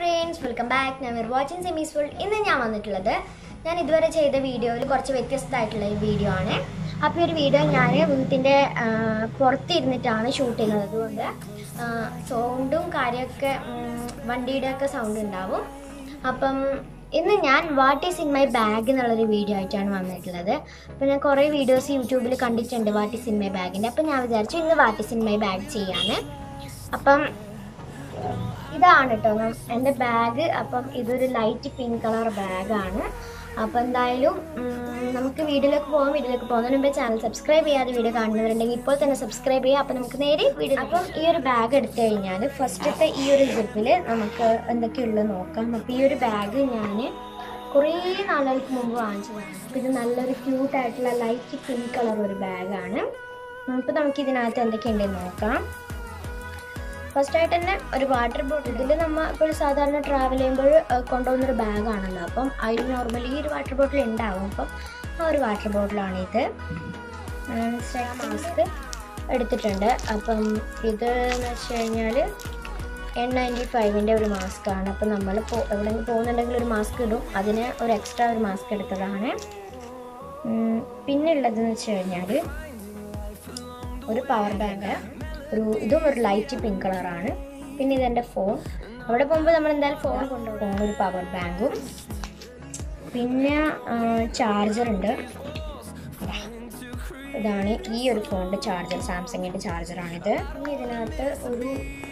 Friends welcome back ഞാൻ വെർ watching Semi's world ഇന്ന് ഞാൻ വന്നിട്ടുള്ളത് ഞാൻ ഇതുവരെ ചെയ്ത വീഡിയോയിൽ കുറച്ച് വ്യത്യസ്തമായിട്ടുള്ള ഒരു വീഡിയോ ആണ് അപ്പോൾ ഈ ഒരു വീഡിയോ ഞാൻ വീട്ടിൻ്റെ പുറത്തിരുന്നിട്ടാണ് ഷൂട്ട് ചെയ്യുന്നത് അതുകൊണ്ട് സൗണ്ടും കാര്യമൊക്കെ ഉം, വണ്ടിയുടെ ഒക്കെ സൗണ്ട് ഉണ്ടാവും അപ്പം ഇന്ന് ഞാൻ what is in my bag എന്നുള്ളൊരു വീഡിയോ ആയിട്ടാണ് വന്നിട്ടുള്ളത് അപ്പോൾ ഞാൻ കുറേ വീഡിയോസ് യൂട്യൂബിൽ കണ്ടിട്ടുണ്ട് വാട്ട് ഈസ് ഇൻ മൈ ബാഗിൻ്റെ അപ്പം ഞാൻ വിചാരിച്ചു ഇന്ന് what is in my bag ചെയ്യാന്ന് അപ്പം ഇതാണ് കേട്ടോ നം- എൻ്റെ ബാഗ് അപ്പം ഇതൊരു ലൈറ്റ് പിങ്ക് കളർ ബാഗാണ് അപ്പം എന്തായാലും ഉം, നമുക്ക് വീഡിയോയിലേക്ക് പോകാം വീഡിയോയിലേക്ക് പോകുന്നതിന് മുമ്പ് ചാനൽ സബ്സ്ക്രൈബ് ചെയ്യാതെ വീഡിയോ കാണുന്നവരുണ്ടെങ്കിൽ ഇപ്പോൾ തന്നെ സബ്സ്ക്രൈബ് ചെയ്യുക അപ്പം നമുക്ക് നേരെ വീഡിയോ അപ്പം ഈ ഒരു ബാഗ് എടുത്തു കഴിഞ്ഞാൽ ഫസ്റ്റത്തെ ഈ ഒരു സിപ്പിൽ നമുക്ക് എന്തൊക്കെയുള്ളത് നോക്കാം അപ്പോൾ ഈ ഒരു ബാഗ് ഞാൻ കുറേ നാളുകൾക്ക് മുമ്പ് വാങ്ങിച്ചതാണ് അപ്പോൾ ഇത് നല്ലൊരു ക്യൂട്ടായിട്ടുള്ള ലൈറ്റ് പിങ്ക് കളർ ഒരു ബാഗാണ് അപ്പോൾ നമുക്ക് ഇതിനകത്ത് എന്തൊക്കെയുണ്ടെന്ന് നോക്കാം ഫസ്റ്റ് ആയിട്ട് തന്നെ ഒരു വാട്ടർ ബോട്ടിൽ ഇതിൽ നമ്മൾ ഇപ്പോൾ സാധാരണ ട്രാവൽ ചെയ്യുമ്പോൾ കൊണ്ടുപോകുന്നൊരു ബാഗാണല്ലോ അപ്പം അതിൽ നോർമലി ഒരു വാട്ടർ ബോട്ടിൽ ഉണ്ടാവും അപ്പം ആ ഒരു വാട്ടർ ബോട്ടിലാണ് ഇത് മാസ്ക് എടുത്തിട്ടുണ്ട് അപ്പം ഇത് എന്ന് വെച്ച് കഴിഞ്ഞാൽ എൻ നയൻറ്റി ഫൈവിൻ്റെ ഒരു മാസ്കാണ് അപ്പം നമ്മൾ എവിടെയെങ്കിലും പോകുന്നുണ്ടെങ്കിൽ ഒരു മാസ്ക് ഇടും അതിന് ഒരു എക്സ്ട്രാ ഒരു മാസ്ക് എടുത്തതാണ് ഉം, പിന്നെ ഉള്ളതെന്ന് വെച്ച് കഴിഞ്ഞാൽ ഒരു പവർ ബാങ്ക് ഒരു ഇതും ഒരു ലൈറ്റ് പിങ്ക് കളറാണ് പിന്നെ ഇതെൻ്റെ ഫോൺ അവിടെ പോകുമ്പോൾ നമ്മൾ എന്തായാലും ഫോൺ കൊണ്ടുപോകും ഒരു പവർ ബാങ്കും പിന്നെ ചാർജർ ഉണ്ട് ദാ. ഇതാണ് ഈ ഒരു ഫോണിൻ്റെ ചാർജർ സാംസങ്ങിൻ്റെ ചാർജറാണിത് പിന്നെ ഇതിനകത്ത് ഒരു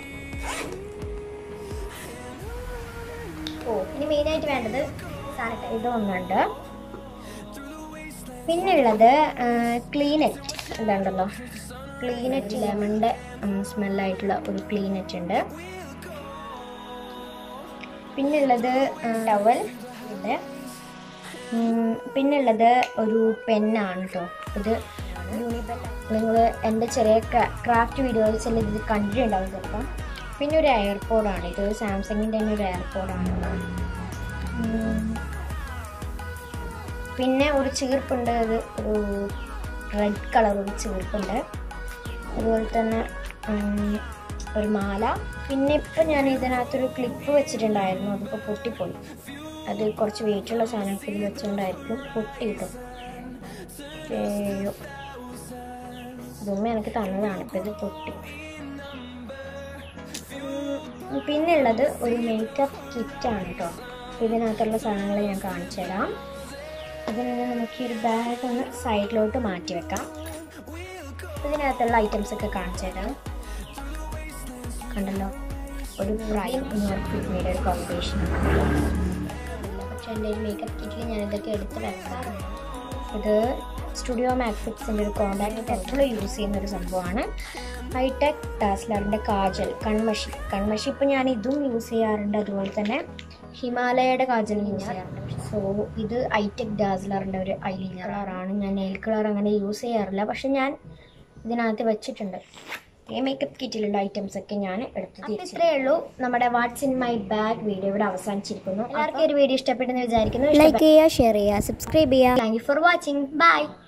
ഓ ഇനി മെയിനായിട്ട് വേണ്ടത് സാനിറ്റൈസർ ഇതൊന്നുണ്ട് പിന്നെ ഉള്ളത് ക്ലീനെറ്റ് ഇതുണ്ടല്ലോ ക്ലീനെറ്റ് ലെമണിൻ്റെ സ്മെല്ലായിട്ടുള്ള ഒരു ക്ലീനെറ്റ് ഉണ്ട് പിന്നെ ഉള്ളത് ടവൽ ഉണ്ട് ഉം, പിന്നെ ഉള്ളത് ഒരു പെന്നാണ് കേട്ടോ ഇത് നിങ്ങൾ എൻ്റെ ചെറിയ ക്രാഫ്റ്റ് വീഡിയോസിൽ ഇത് കണ്ടിട്ടുണ്ടാവും ചിലപ്പം പിന്നെ ഒരു എയർപോഡാണ് ഇത് സാംസങ്ങിൻ്റെ തന്നെ ഒരു എയർപോഡാണ് പിന്നെ ഒരു ചീർപ്പുണ്ട് അത് ഒരു റെഡ് കളർ ഒരു ചീർപ്പുണ്ട് അതുപോലെ തന്നെ ഉം, ഒരു മാല പിന്നെ ഇപ്പം ഞാൻ ഇതിനകത്തൊരു ക്ലിപ്പ് വെച്ചിട്ടുണ്ടായിരുന്നു അതിപ്പോൾ പൊട്ടിപ്പോയി അത് കുറച്ച് വെയിറ്റുള്ള സാധനമൊക്കെ ഇതിൽ വെച്ചുകൊണ്ടായിരിക്കും പൊട്ടി കിട്ടും ഏയോ ഇതുമ്മ എനിക്ക് തന്നതാണ് ഇപ്പം ഇത് പൊട്ടി ഉം, പിന്നെ ഉള്ളത് ഒരു മേക്കപ്പ് കിറ്റാണ് കേട്ടോ ഇതിനകത്തുള്ള സാധനങ്ങൾ ഞാൻ കാണിച്ചു തരാം ഇതിൽ നിന്ന് നമുക്ക് ഈ ഒരു ബാഗ് ഒന്ന് സൈഡിലോട്ട് മാറ്റി വെക്കാം ഇതിനകത്തുള്ള ഐറ്റംസ് ഒക്കെ കാണിച്ചു തരാം കണ്ടല്ലോ ഒരു പ്രൈം ന്യൂയോർക്കിയുടെ ഒരു ഫൗണ്ടേഷൻ പക്ഷേ എൻ്റെ ഒരു മേക്കപ്പ് കിറ്റിൽ ഞാൻ ഇതൊക്കെ എടുത്ത് വെക്കാറുണ്ട് ഇത് സ്റ്റുഡിയോ മാക്ഫിക്സിൻ്റെ ഒരു കോണ്ടാക്ട് എപ്പോഴും യൂസ് ചെയ്യുന്ന ഒരു സംഭവമാണ് ഹൈടെക് ഡാസ്ലറിൻ്റെ കാജൽ കൺമഷി കൺമഷി ഇപ്പോൾ ഞാൻ ഇതും യൂസ് ചെയ്യാറുണ്ട് അതുപോലെ തന്നെ ഹിമാലയയുടെ കാജൽ യൂസ് ചെയ്യാറുണ്ട് സോ ഇത് ഹൈടെക് ഡാസ്ലറിൻ്റെ ഒരു ഐലൈനർ കളറാണ് ഞാൻ നെയിൽ കളർ അങ്ങനെ യൂസ് ചെയ്യാറില്ല പക്ഷെ ഞാൻ ഇതിനകത്ത് വെച്ചിട്ടുണ്ട് ഈ മേക്കപ്പ് കിറ്റിലുള്ള ഐറ്റംസ് ഒക്കെ ഞാൻ എടുത്ത് ഇത്രയേ ഉള്ളൂ നമ്മുടെ what's in my bag video ഇവിടെ അവസാനിച്ചിരിക്കുന്നു എല്ലാവർക്കും ഈ ഒരു വീഡിയോ ഇഷ്ടപ്പെട്ടെന്ന് വിചാരിക്കുന്നു ലൈക്ക് ചെയ്യുക ഷെയർ ചെയ്യുക സബ്സ്ക്രൈബ് ചെയ്യുക thank you for watching by